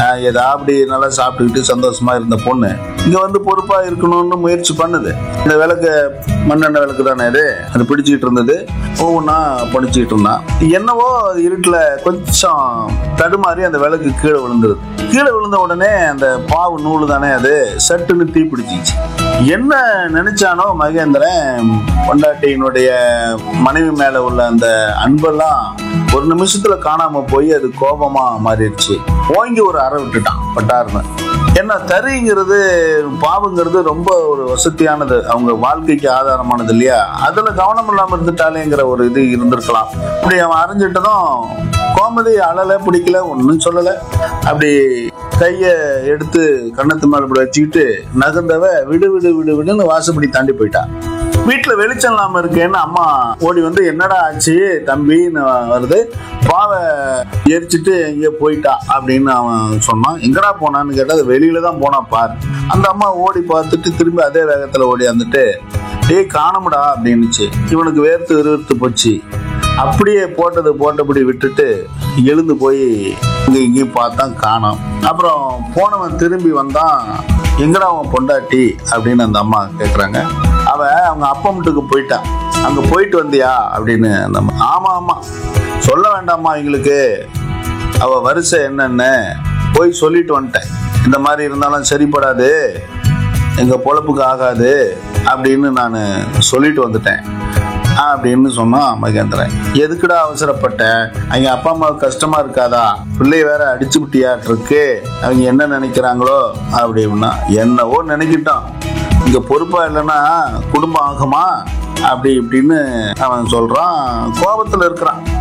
ஆஹ் ஏதா அப்படி நல்லா சாப்பிட்டுக்கிட்டு சந்தோஷமா இருந்த பொண்ணு இங்க வந்து பொறுப்பா இருக்கணும்னு முயற்சி பண்ணுது இந்த விளக்கு மண்ணெண்ணெய் விளக்கு தானே இது அது பிடிச்சிட்டு இருந்தது ஒவ்வொன்றா படிச்சுட்டு இருந்தான் என்னவோ அது இருட்டுல கொஞ்சம் தடுமாறி அந்த விளக்கு கீழே விழுந்துருது கீழே விழுந்த உடனே அந்த பாவு நூல் தானே அது சட்டுன்னு தீ பிடிச்சிச்சு என்ன நினைச்சானோ மகேந்திரன் பொண்டாட்டியினுடைய மனைவி மேல உள்ள அந்த அன்பெல்லாம் ஒரு நிமிஷத்துல காணாம போய் அது கோபமா மாறிடுச்சு ஓங்கி ஒரு அறை விட்டுட்டான் பட்டாருன்னு என்ன தறிங்கிறது பாவங்கிறது ரொம்ப ஒரு வசதியானது அவங்க வாழ்க்கைக்கு ஆதாரமானது இல்லையா அதுல கவனம் இல்லாம இருந்துட்டாலேங்கிற ஒரு இது இருந்திருக்கலாம் அப்படி அவன் அறிஞ்சிட்டதும் கோமதி அழல பிடிக்கல ஒன்றும் சொல்லல அப்படி கைய எடுத்து கண்ணத்து மேல இப்படி வச்சுக்கிட்டு நகர்ந்தவ விடு விடு விடு விடுன்னு வாசப்படி தாண்டி போயிட்டா வீட்டுல வெளிச்சம் இல்லாம இருக்கேன்னு அம்மா ஓடி வந்து என்னடா ஆச்சு தம்பின்னு வருது பாவை எரிச்சிட்டு எங்கேயோ போயிட்டா அப்படின்னு அவன் சொன்னான் எங்கடா போனான்னு கேட்டா அது வெளியில தான் போனா பார் அந்த அம்மா ஓடி பார்த்துட்டு திரும்பி அதே வேகத்துல ஓடி வந்துட்டு டேய் காணமுடா அப்படின்னுச்சு இவனுக்கு வேர்த்து விறுவிறுத்து போச்சு அப்படியே போட்டது போட்டபடி விட்டுட்டு எழுந்து போய் இங்க இங்கேயும் பார்த்தான் காணோம் அப்புறம் போனவன் திரும்பி வந்தான் எங்கடா அவன் பொண்டாட்டி அப்படின்னு அந்த அம்மா கேக்குறாங்க அவ அவங்க அப்பா வீட்டுக்கு போயிட்டான் அங்க போயிட்டு வந்தியா அப்படின்னு அந்த அம்மா ஆமா ஆமா சொல்ல வேண்டாமா எங்களுக்கு அவ வரிசை என்னன்னு போய் சொல்லிட்டு வந்துட்டேன் இந்த மாதிரி இருந்தாலும் சரிப்படாது எங்க பொழப்புக்கு ஆகாது அப்படின்னு நான் சொல்லிட்டு வந்துட்டேன் அப்படின்னு சொன்னான் மகேந்திரன் எதுக்குடா அவசரப்பட்ட அவங்க அப்பா அம்மாவுக்கு கஷ்டமா இருக்காதா பிள்ளை வேற அடிச்சு விட்டியாட்டிருக்கு அவங்க என்ன நினைக்கிறாங்களோ அப்படின்னா என்னவோ நினைக்கிட்டோம் இங்க பொறுப்பா இல்லைன்னா குடும்பம் ஆகுமா அப்படி இப்படின்னு அவன் சொல்றான் கோபத்துல இருக்கிறான்